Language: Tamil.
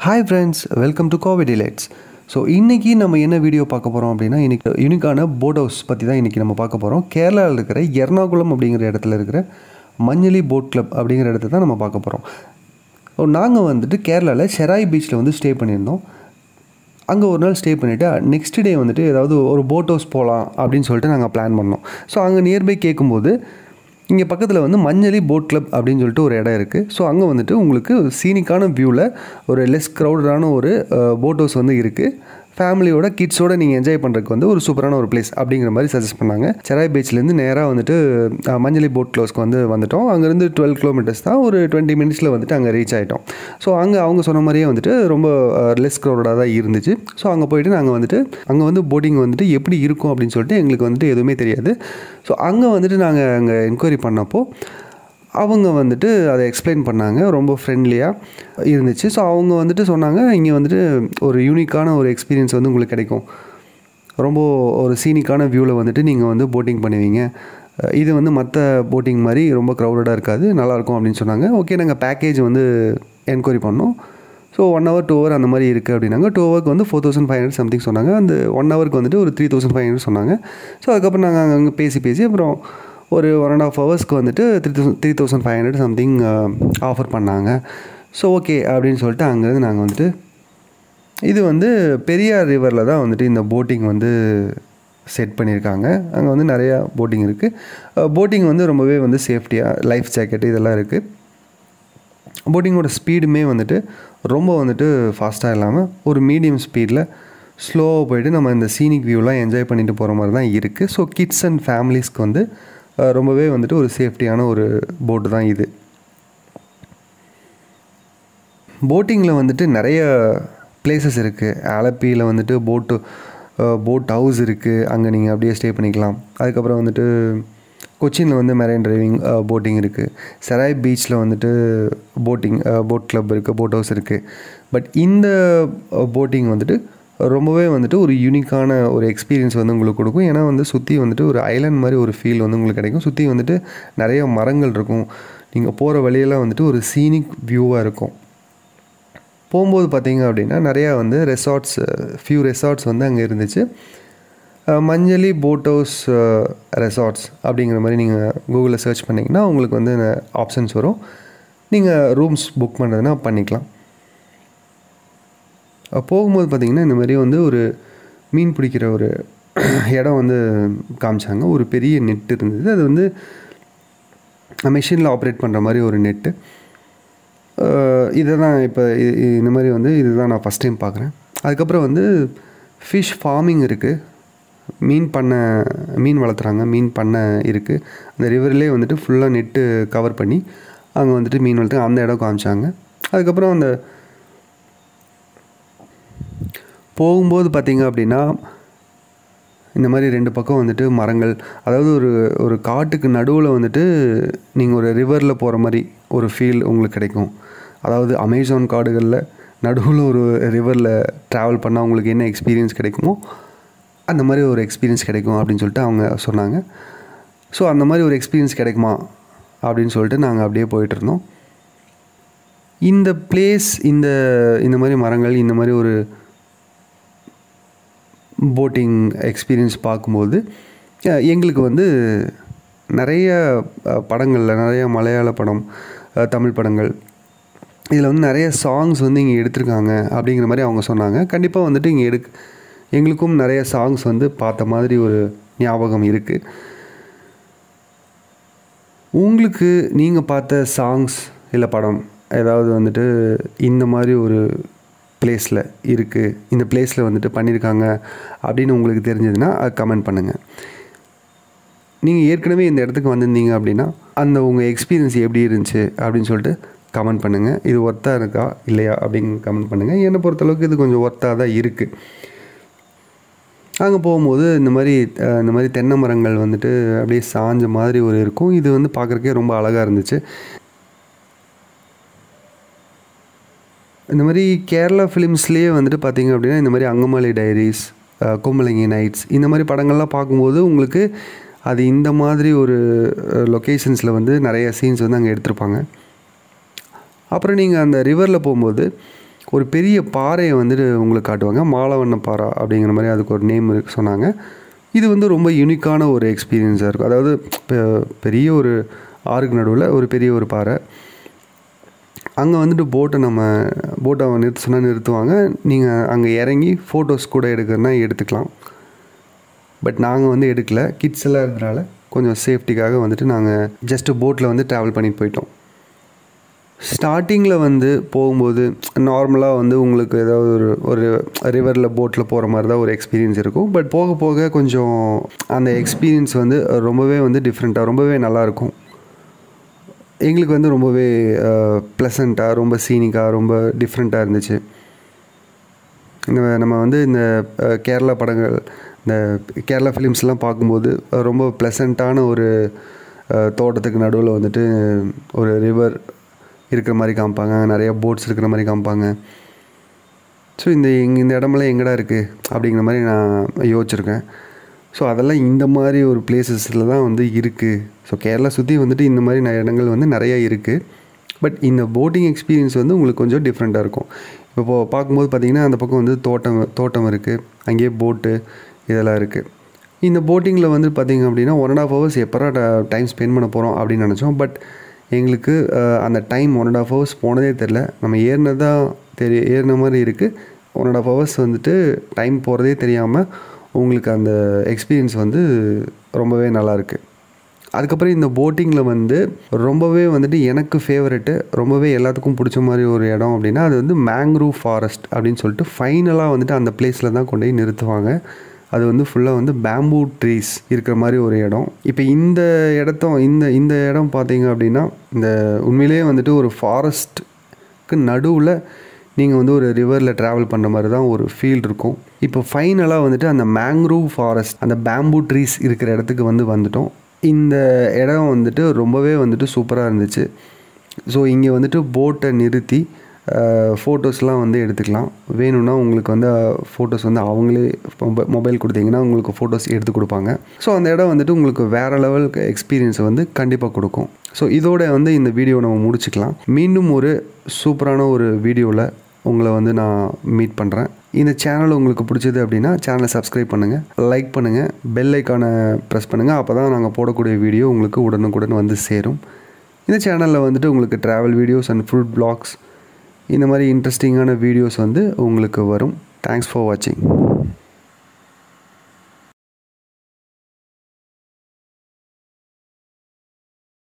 ஹாய் ஃப்ரெண்ட்ஸ் வெல்கம் டு கோவிட் டிலைட்ஸ் ஸோ இன்றைக்கி நம்ம என்ன வீடியோ பார்க்க போகிறோம் அப்படின்னா இன்றைக்கி யூனிக்கான போட் ஹவுஸ் பற்றி தான் இன்றைக்கி நம்ம பார்க்க போகிறோம் கேரளாவில் இருக்கிற எர்ணாகுளம் அப்படிங்கிற இடத்துல இருக்கிற மஞ்சளி போட் கிளப் அப்படிங்கிற இடத்த தான் நம்ம பார்க்க போகிறோம் நாங்கள் வந்துட்டு கேரளாவில் ஷெராய் பீச்சில் வந்து ஸ்டே பண்ணியிருந்தோம் அங்கே ஒரு நாள் ஸ்டே பண்ணிவிட்டு நெக்ஸ்ட் டே வந்துட்டு ஏதாவது ஒரு போட் ஹவுஸ் போகலாம் அப்படின்னு சொல்லிட்டு நாங்கள் பிளான் பண்ணோம் ஸோ அங்கே நியர்பை கேட்கும்போது இங்கே பக்கத்தில் வந்து மஞ்சளி போட் கிளப் அப்படின்னு சொல்லிட்டு ஒரு இடம் இருக்குது ஸோ அங்கே வந்துட்டு உங்களுக்கு சீனிக்கான வியூவில் ஒரு லெஸ் க்ரௌடடான ஒரு போட் ஹவுஸ் வந்து இருக்குது ஃபேமிலியோட கிட்ஸோட நீங்கள் என்ஜாய் பண்ணுறதுக்கு வந்து ஒரு சூப்பரான ஒரு பிளேஸ் அப்படிங்கிற மாதிரி சஜஸ்ட் பண்ணாங்க செராய் பீச்லேருந்து நேராக வந்துட்டு அஹ், மஞ்சளி போட் க்ளோஸ்க்கு வந்து வந்துட்டோம் அங்கேருந்து டுவெல் கிலோமீட்டர்ஸ் தான் ஒரு டுவெண்ட்டி மினிட்ஸில் வந்துட்டு அங்கே ரீச் ஆகிட்டோம் ஸோ அங்கே அவங்க சொன்ன மாதிரியே வந்துட்டு ரொம்ப லெஸ் க்ரௌடடாக தான் இருந்துச்சு ஸோ அங்கே போயிட்டு நாங்கள் வந்துட்டு அங்கே வந்து போட்டிங் வந்துட்டு எப்படி இருக்கும் அப்படின்னு சொல்லிட்டு எங்களுக்கு வந்துட்டு எதுவுமே தெரியாது ஸோ அங்கே வந்துட்டு நாங்கள் அங்கே என்கொயரி பண்ணப்போ அவங்க வந்துட்டு அதை எக்ஸ்பிளைன் பண்ணாங்க ரொம்ப ஃப்ரெண்ட்லியாக இருந்துச்சு ஸோ அவங்க வந்துட்டு சொன்னாங்க இங்கே வந்துட்டு ஒரு யூனிக்கான ஒரு எக்ஸ்பீரியன்ஸ் வந்து உங்களுக்கு கிடைக்கும் ரொம்ப ஒரு சீனிக்கான வியூவில் வந்துட்டு நீங்கள் வந்து போட்டிங் பண்ணுவீங்க அஹ் இது வந்து மற்ற போட்டிங் மாதிரி ரொம்ப க்ரௌடடாக இருக்காது நல்லாயிருக்கும் அப்படின்னு சொன்னாங்க ஓகே நாங்கள் பேக்கேஜ் வந்து என்கொயரி பண்ணோம் so one hour two hour அந்த மாதிரி இருக்குது அப்படின்னாங்க டூ ஹவருக்கு வந்து four thousand five hundred something சொன்னாங்க அந்த ஒன் ஹவருக்கு வந்துட்டு ஒரு த்ரீ தௌசண்ட் ஃபைவ் ஹண்ட்ரட் சொன்னாங்க ஸோ அதுக்கப்புறம் நாங்கள் அங்கே பேசி பேசி அப்புறம் ஒரு ஒன் அண்ட் ஆஃப் ஹவர்ஸ்க்கு வந்துட்டு three thousand three thousand five hundred something offer பண்ணாங்க ஸோ ஓகே அப்படின்னு சொல்லிட்டு அங்கேருந்து நாங்கள் வந்துட்டு இது வந்து பெரியார் ரிவரில் தான் வந்துட்டு இந்த போட்டிங் வந்து செட் பண்ணியிருக்காங்க அங்கே வந்து நிறையா போட்டிங் இருக்குது போட்டிங் வந்து ரொம்பவே வந்து சேஃப்டியாக லைஃப் ஜாக்கெட் இதெல்லாம் இருக்குது போட்டிங்கோட ஸ்பீடுமே வந்துட்டு ரொம்ப வந்துட்டு ஃபாஸ்ட்டாக இல்லாமல் ஒரு மீடியம் ஸ்பீடில் ஸ்லோவாக போயிட்டு நம்ம இந்த சீனிக் வியூலாம் என்ஜாய் பண்ணிட்டு போகிற மாதிரி தான் இருக்குது ஸோ கிட்ஸ் அண்ட் ஃபேமிலிஸ்க்கு வந்து அஹ், ரொம்பவே வந்துட்டு ஒரு சேஃப்டியான ஒரு போட்டு தான் இது போட்டிங்கில் வந்துட்டு நிறைய பிளேசஸ் இருக்குது ஆலப்பியில் வந்துட்டு போட்டு போட் ஹவுஸ் இருக்குது அங்கே நீங்கள் அப்படியே ஸ்டே பண்ணிக்கலாம் அதுக்கப்புறம் வந்துட்டு கொச்சினில் வந்து மெரைன் டிரைவிங் போட்டிங் இருக்குது செராய் பீச்சில் வந்துட்டு போட்டிங் போட் கிளப் இருக்குது போட் ஹவுஸ் இருக்குது பட் இந்த போட்டிங் வந்துட்டு ரொம்பவே வந்துட்டு ஒரு யூனிக்கான ஒரு எக்ஸ்பீரியன்ஸ் வந்து உங்களுக்கு கொடுக்கும் ஏன்னா வந்து சுற்றி வந்துட்டு ஒரு ஐலாண்ட் மாதிரி ஒரு ஃபீல் வந்து உங்களுக்கு கிடைக்கும் சுற்றி வந்துட்டு நிறைய மரங்கள் இருக்கும் நீங்கள் போகிற வழியெல்லாம் வந்துட்டு ஒரு சீனிக் வியூவாக இருக்கும் போகும்போது பார்த்தீங்க அப்படின்னா நிறையா வந்து ரெசார்ட்ஸ் ஃபியூ ரெசார்ட்ஸ் வந்து அங்கே இருந்துச்சு ah Manjali boat house resorts அப்படிங்கிற மாதிரி நீங்கள் கூகுளில் சர்ச் பண்ணிங்கன்னா உங்களுக்கு வந்து ஆப்ஷன்ஸ் வரும் நீங்கள் ரூம்ஸ் புக் பண்ணுறதுனா பண்ணிக்கலாம் அஹ் போகும்போது பார்த்தீங்கன்னா இந்த மாதிரி வந்து ஒரு மீன் பிடிக்கிற ஒரு இடம் வந்து காமிச்சாங்க ஒரு பெரிய நெட் இருந்தது அது வந்து மெஷினில் ஆப்ரேட் பண்ணுற மாதிரி ஒரு நெட்டு இதை தான் இப்போ இந்த மாதிரி வந்து இதுதான் நான் ஃபஸ்ட் டைம் பார்க்குறேன் அதுக்கப்புறம் வந்து ஃபிஷ் ஃபார்மிங் இருக்குது மீன் பண்ணை மீன் வளர்த்துறாங்க மீன் பண்ணை இருக்குது அந்த ரிவர்லேயே வந்துட்டு ஃபுல்லாக நெட்டு கவர் பண்ணி அங்கே வந்துட்டு மீன் வளர்த்து அந்த இடம் காமிச்சாங்க அதுக்கப்புறம் அந்த போகும்போது பார்த்தீங்க அப்படின்னா இந்த மாதிரி ரெண்டு பக்கம் வந்துட்டு மரங்கள் அதாவது ஒரு ஒரு காட்டுக்கு நடுவில் வந்துட்டு நீங்கள் ஒரு ரிவரில் போகிற மாதிரி ஒரு ஃபீல் உங்களுக்கு கிடைக்கும் அதாவது அமேசான் காடுகளில் நடுவில் ஒரு ரிவரில் ட்ராவல் பண்ணால் உங்களுக்கு என்ன எக்ஸ்பீரியன்ஸ் கிடைக்குமோ அந்த மாதிரி ஒரு எக்ஸ்பீரியன்ஸ் கிடைக்கும் அப்படின்னு சொல்லிட்டு அவங்க சொன்னாங்க ஸோ அந்த மாதிரி ஒரு எக்ஸ்பீரியன்ஸ் கிடைக்குமா அப்படின்னு சொல்லிட்டு நாங்கள் அப்படியே போயிட்டு இருந்தோம் இந்த பிளேஸ் இந்த இந்த மாதிரி மரங்கள் இந்த மாதிரி ஒரு போட்டிங் எக்ஸ்பீரியன்ஸ் பார்க்கும்போது அஹ், எங்களுக்கு வந்து நிறைய அஹ், படங்களில் நிறைய மலையாள படம் அஹ், தமிழ் படங்கள் இதில் வந்து நிறைய சாங்ஸ் வந்து இங்கே எடுத்திருக்காங்க அப்படிங்கிற மாதிரி அவங்க சொன்னாங்க கண்டிப்பாக வந்துட்டு இங்கே எடுக் எங்களுக்கும் நிறைய சாங்ஸ் வந்து பார்த்த மாதிரி ஒரு ஞாபகம் இருக்குது உங்களுக்கு நீங்கள் பார்த்த சாங்ஸ் இல்லை படம் ஏதாவது வந்துட்டு இந்த மாதிரி ஒரு பிளேஸில் இருக்குது இந்த பிளேஸில் வந்துட்டு பண்ணியிருக்காங்க அப்படின்னு உங்களுக்கு தெரிஞ்சதுன்னா அது கமெண்ட் பண்ணுங்கள் நீங்கள் ஏற்கனவே இந்த இடத்துக்கு வந்திருந்தீங்க அப்படின்னா அந்த உங்கள் எக்ஸ்பீரியன்ஸ் எப்படி இருந்துச்சு அப்படின்னு சொல்லிட்டு கமெண்ட் பண்ணுங்கள் இது ஒர்த்தாக இருக்கா இல்லையா அப்படின்னு கமெண்ட் பண்ணுங்கள் என்னை பொறுத்தளவுக்கு இது கொஞ்சம் ஒர்த்தாக தான் இருக்குது அங்கே போகும்போது இந்த மாதிரி அஹ், இந்த மாதிரி தென்னை மரங்கள் வந்துட்டு அப்படியே சாஞ்ச மாதிரி ஒரு இருக்கும் இது வந்து பார்க்குறக்கே ரொம்ப அழகாக இருந்துச்சு இந்த மாதிரி கேரளா ஃபிலிம்ஸ்லேயே வந்துட்டு பார்த்தீங்க அப்படின்னா இந்த மாதிரி அங்கமாலி டைரிஸ் கோமலங்கி நைட்ஸ் இந்த மாதிரி படங்கள்லாம் பார்க்கும்போது உங்களுக்கு அது இந்த மாதிரி ஒரு லொக்கேஷன்ஸில் வந்து நிறைய சீன்ஸ் வந்து அங்கே எடுத்திருப்பாங்க அப்புறம் நீங்கள் அந்த ரிவரில் போகும்போது ஒரு பெரிய பாறையை வந்துட்டு உங்களுக்கு காட்டுவாங்க மாலவண்ண பாறை அப்படிங்கிற மாதிரி அதுக்கு ஒரு நேம் இருக்கு சொன்னாங்க இது வந்து ரொம்ப யூனிக்கான ஒரு எக்ஸ்பீரியன்ஸாக இருக்கும் அதாவது பெ- பெரிய ஒரு ஆறுக்கு நடுவில் ஒரு பெரிய ஒரு பாறை அங்கே வந்துட்டு போட்டை நம்ம போட்டை அவன் நிறுத்த சொன்னால் நிறுத்துவாங்க நீங்கள் அங்கே இறங்கி ஃபோட்டோஸ் கூட எடுக்கிறதுனா எடுத்துக்கலாம் பட் நாங்கள் வந்து எடுக்கல கிட்ஸ் எல்லாம் இருந்தனால கொஞ்சம் சேஃப்டிக்காக வந்துட்டு நாங்கள் ஜஸ்ட்டு போட்டில் வந்து ட்ராவல் பண்ணிட்டு போயிட்டோம் ஸ்டார்டிங்கில் வந்து போகும்போது நார்மலாக வந்து உங்களுக்கு ஏதாவது ஒரு ஒரு ரிவரில் போட்டில் போகிற மாதிரி தான் ஒரு எக்ஸ்பீரியன்ஸ் இருக்கும் பட் போக போக கொஞ்சம் அந்த எக்ஸ்பீரியன்ஸ் வந்து ரொம்பவே வந்து டிஃப்ரெண்ட்டாக ரொம்பவே நல்லாயிருக்கும் எங்களுக்கு வந்து ரொம்பவே ப்ளசண்ட்டாக ரொம்ப சீனிக்காக ரொம்ப டிஃப்ரெண்ட்டாக இருந்துச்சு இந்த நம்ம வந்து இந்த அஹ், கேரளா படங்கள் இந்த கேரளா ஃபிலிம்ஸ்லாம் பார்க்கும்போது அஹ், ரொம்ப ப்ளசண்ட்டான ஒரு அஹ், தோட்டத்துக்கு நடுவில் வந்துட்டு ஒரு ரிவர் இருக்கிற மாதிரி காமிப்பாங்க நிறைய போட்ஸ் இருக்கிற மாதிரி காமிப்பாங்க ஸோ இந்த எங்க இந்த இடமெல்லாம் எங்கடா இருக்குது அப்படிங்கிற மாதிரி நான் யோசிச்சிருக்கேன் ஸோ அதெல்லாம் இந்த மாதிரி ஒரு பிளேசஸில் தான் வந்து இருக்குது ஸோ கேரளா சுற்றி வந்துட்டு இந்த மாதிரி ந- இடங்கள் வந்து நிறையா இருக்குது பட் இந்த போட்டிங் எக்ஸ்பீரியன்ஸ் வந்து உங்களுக்கு கொஞ்சம் டிஃப்ரெண்ட்டாக இருக்கும் இப்போ போ- பார்க்கும்போது பார்த்தீங்கன்னா அந்த பக்கம் வந்து தோட்டம் தோட்டம் இருக்குது அங்கேயே போட்டு இதெல்லாம் இருக்குது இந்த போட்டிங்கில் வந்து பார்த்தீங்க அப்படின்னா ஒன் அண்ட் ஆஃப் ஹவர்ஸ் எப்போ டைம் ஸ்பெண்ட் பண்ண போகிறோம் அப்படின்னு நினச்சோம் பட் எங்களுக்கு அஹ், அந்த time one and half hours போனதே தெரில நம்ம ஏறினது தான் தெரிய ஏறின மாதிரி இருக்குது ஒன் அண்ட் ஆஃப் ஹவர்ஸ் வந்துட்டு டைம் போகிறதே தெரியாமல் உங்களுக்கு அந்த எக்ஸ்பீரியன்ஸ் வந்து ரொம்பவே நல்லாயிருக்கு அதுக்கப்புறம் இந்த போட்டிங்கில் வந்து ரொம்பவே வந்துட்டு எனக்கு ஃபேவரெட்டு ரொம்பவே எல்லாத்துக்கும் பிடிச்ச மாதிரி ஒரு இடம் அப்படின்னா அது வந்து மேங்க்ரூவ் ஃபாரஸ்ட் அப்படின்னு சொல்லிட்டு ஃபைனலாக வந்துட்டு அந்த பிளேஸில் தான் கொண்டு போய் நிறுத்துவாங்க அது வந்து ஃபுல்லாக வந்து பேம்பூ ட்ரீஸ் இருக்கிற மாதிரி ஒரு இடம் இப்போ இந்த இடத்த இந்த இந்த இடம் பார்த்தீங்க அப்படின்னா இந்த உண்மையிலேயே வந்துட்டு ஒரு ஃபாரஸ்ட்க்கு நடுவில் நீங்கள் வந்து ஒரு ரிவரில் ட்ராவல் பண்ணுற மாதிரி தான் ஒரு ஃபீல் இருக்கும் இப்போ ஃபைனலாக வந்துட்டு அந்த மேங்க்ரூவ் ஃபாரஸ்ட் அந்த பேம்பூ ட்ரீஸ் இருக்கிற இடத்துக்கு வந்து வந்துட்டோம் இந்த இடம் வந்துட்டு ரொம்பவே வந்துட்டு சூப்பராக இருந்துச்சு ஸோ இங்கே வந்துட்டு போட்டை நிறுத்தி ஃபோட்டோஸ்லாம் வந்து எடுத்துக்கலாம் வேணும்னா உங்களுக்கு வந்து ஃபோட்டோஸ் வந்து அவங்களே மொபை- மொபைல் கொடுத்தீங்கன்னா உங்களுக்கு ஃபோட்டோஸ் எடுத்து கொடுப்பாங்க ஸோ அந்த இடம் வந்துட்டு உங்களுக்கு வேறு லெவலுக்கு எக்ஸ்பீரியன்ஸை வந்து கண்டிப்பாக கொடுக்கும் ஸோ இதோட வந்து இந்த வீடியோ நம்ம முடிச்சுக்கலாம் மீண்டும் ஒரு சூப்பரான ஒரு வீடியோவில் உங்களை வந்து நான் மீட் பண்ணுறேன் இந்த சேனல் உங்களுக்கு பிடிச்சது அப்படின்னா சேனலை சப்ஸ்கிரைப் பண்ணுங்கள் லைக் பண்ணுங்கள் பெல் ஐக்கானை ப்ரெஸ் பண்ணுங்கள் அப்போ தான் நாங்கள் போடக்கூடிய வீடியோ உங்களுக்கு உடனுக்குடன் வந்து சேரும் இந்த சேனலில் வந்துட்டு உங்களுக்கு travel videos and food vlogs இந்த மாதிரி இன்ட்ரெஸ்டிங்கான வீடியோஸ் வந்து உங்களுக்கு வரும் தேங்க்ஸ் ஃபார் வாட்சிங்